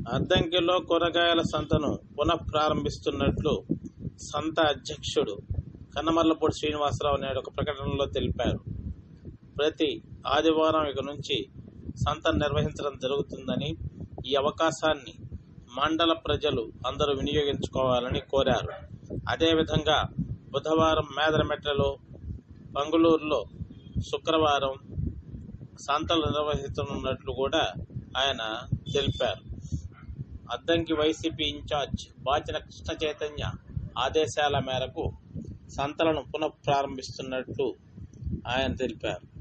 అద్దంకిలో కూరగాయల సంతను పునః ప్రారంభిస్తున్నట్లు సంత అధ్యక్షుడు కన్నమర్లపూడి శ్రీనివాసరావు నేడు ఒక ప్రకటనలో తెలిపారు ప్రతి ఆదివారం ఇక నుంచి సంత నిర్వహించడం జరుగుతుందని ఈ అవకాశాన్ని మండల ప్రజలు అందరూ వినియోగించుకోవాలని కోరారు అదేవిధంగా బుధవారం మేదరమెట్లలో పంగులూరులో శుక్రవారం సంతలు నిర్వహించనున్నట్లు కూడా ఆయన తెలిపారు అద్దంకి వైసీపీ ఇన్ఛార్జ్ బాచిన కృష్ణ చైతన్య ఆదేశాల మేరకు సంతలను పునః ప్రారంభిస్తున్నట్లు ఆయన తెలిపారు